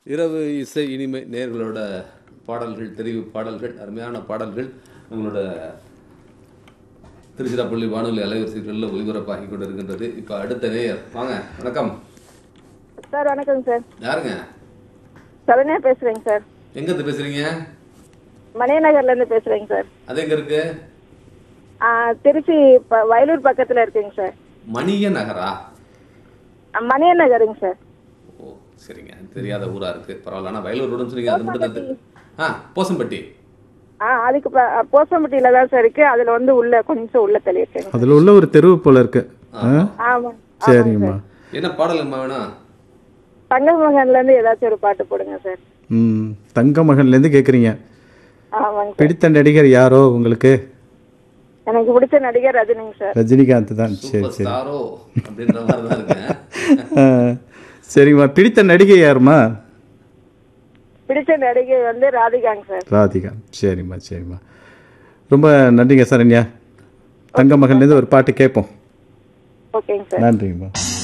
இரவு இசை இனிமை நேர்களோட பாடல்கள் தெரிவு பாடல்கள் அருமையான பாடல்கள் நம்மளோட திருச்சிராப்பள்ளி வானொலி அலைவரிசைகளில் ஒலிபரப்பாகி கொண்டு இருக்கின்றது இப்போ அடுத்த நேயர் வாங்க வணக்கம் சார் வணக்கம் சார் யாருங்க சரண்யா பேசுறேங்க சார் எங்கேருந்து பேசுறீங்க மணியநகர்ல இருந்து பேசுறேங்க சார் அது எங்க இருக்கு ஆ, திருச்சி ப- வயலூர் பக்கத்துல இருக்குங்க சார் மணிய நகரா ஆ, மணியநகருங்க சார் ஓ சரிங்க தெரியாத ஊரா இருக்கு பரவாயில்ல ஆனால் வயலூர் ரோடுன்னு சொன்னீங்க அது மட்டும் தான் தெரி- ஆ போசம்பட்டி ஆ அதுக்கு ப- போசம்பட்டியில தான் சார் இருக்கு அதுல வந்து உள்ள கொஞ்சம் உள்ள தள்ளி இருக்குங்க அதில் உள்ள ஒரு தெருவு போல இருக்கு ஆ? ஆமா சரிங்கம்மா என்ன பாடலுங்கம்மா வேணும் தங்க மகன்ல இருந்து ஏதாச்சும் ஒரு பாட்டு போடுங்க சார் ம் தங்க மகன்லேருந்து கேட்குறீங்க ஆமாங்க சார் பிடித்த நடிகர் யாரோ உங்களுக்கு எனக்கு பிடிச்ச நடிகர் ரஜினிங்க சார் ரஜினிகாந்த் தான் சரி சூப்பர் சரி ஸ்டாரோ அப்படின்ற மாதிரி தான் இருக்கேன் ஆ, சரிம்மா பிடித்த நடிகை யாரும்மா பிடிச்ச நடிகை வந்து ராதிகாங்க சார் ராதிகா சரிம்மா சரிம்மா ரொம்ப நன்றிங்க சரண்யா தங்க மகன்லேருந்து ஒரு பாட்டு கேட்போம் ஓகேங்க சார் நன்றிங்கம்மா